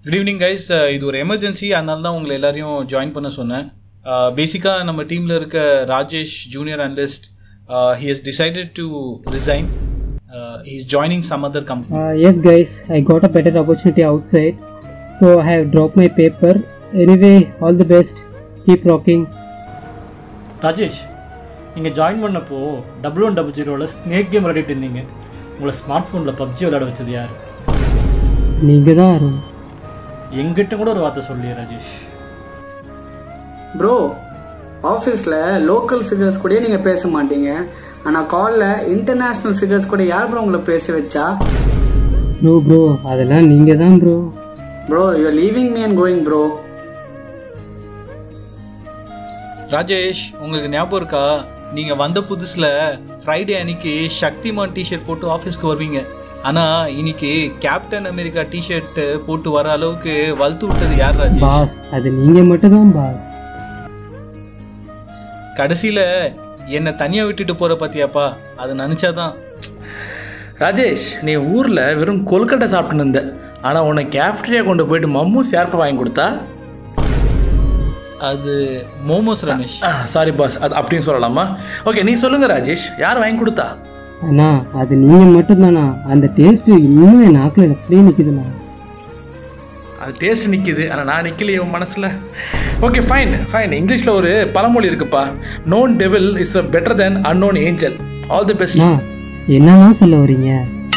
Good evening guys இது ஒரு emergency அதனால தான் உங்களை எல்லாரையும் ஜாயின் பண்ண சொன்னேன் பேசிக்காக நம்ம டீமில் இருக்க Rajesh junior analyst he has decided to resign he is joining some other company Uh, yes, guys, I got a better opportunity outside, so I have dropped my paper. Anyway, all the best. Keep rocking. Rajesh நீங்கள் join பண்ணப்போ double one double ஜீரோவில் snake game விளையாடிட்டு இருந்தீங்க உங்களை smart ஃபோனில் PUBG விளையாட வச்சது யார் நீங்க தான் அருண் எங்கிட்ட கூட ஒரு வார்த்தை சொல்லியே ராஜேஷ் ப்ரோ ஆஃபீஸில் லோக்கல் ஃபிகர்ஸ் கூட நீங்கள் பேச மாட்டீங்க ஆனால் காலில் இன்டர்நேஷ்னல் ஃபிகர்ஸ் கூட யார் ப்ரோ உங்களை பேச வச்சா ப்ரோ ப்ரோ அதெல்லாம் நீங்க தான் bro bro you leaving me and going bro Rajesh உங்களுக்கு ஞாபகம் இருக்கா நீங்கள் வந்த புதுசில் ஃப்ரைடே அன்னைக்கு சக்திமான் டிஷர்ட் போட்டு ஆஃபீஸ்க்கு வருவீங்க ஆனால் இன்னைக்கு கேப்டன் அமெரிக்கா டிஷர்ட் போட்டு வர அளவுக்கு வளர்த்து விட்டது யார் ராஜேஷ் பாஸ் அது நீங்க மட்டும் தான் பாஸ் கடைசியில் என்னை தனியாக விட்டுட்டு போகிற பார்த்தியாப்பா அதை நினச்சாதான் ராஜேஷ் நீ ஊரில் வெறும் கொல்கட்டை சாப்பிட்டு இருந்த ஆனால் உன்னை கேஃப்டரியா கொண்டு போயிட்டு மம்மூஸ் யார்ப்பா வாங்கி கொடுத்தா அது மோமோஸ் ரமேஷ் சாரி பாஸ் அது அப்படின்னு சொல்லலாமா ஓகே நீ சொல்லுங்க ராஜேஷ் யார் வாங்கி கொடுத்தா அண்ணா அது நீங்க மட்டும் தானா அந்த டேஸ்ட் இன்னும் என் நாக்கில் அப்படியே நிக்குதுண்ணா அது டேஸ்ட் நிற்கிது ஆனால் நான் நிற்கலையே உன் மனசில் ஓகே ஃபைன் ஃபைன் இங்கிலீஷில் ஒரு பழமொழி இருக்குப்பா known devil is a better than unknown angel all the best அண்ணா என்னண்ணா சொல்ல வரீங்க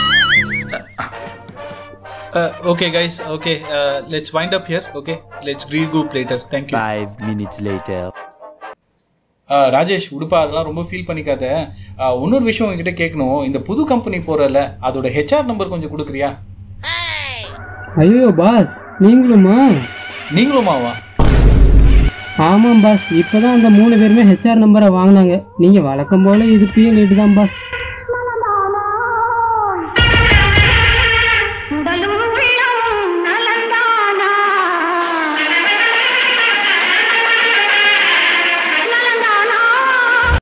okay guys okay let's wind up here okay let's regroup later thank you Five minutes later. Rajesh உடுப்பா அதெல்லாம் ரொம்ப ஃபீல் பண்ணிக்காத Uh, இன்னொரு விஷயம் உங்ககிட்ட கேட்கணும் இந்த புது கம்பெனி போறல அதோட ஹெச்ஆர் நம்பர் கொஞ்சம் கொடுக்குறியா ஐயோ பாஸ் நீங்களுமா நீங்களுமாவா ஆமாம் பாஸ் இப்போதான் அந்த மூணு பேருமே ஹெச்ஆர் நம்பரை வாங்கினாங்க நீங்கள் வழக்கம் போல இது பிஎல் தான் பாஸ்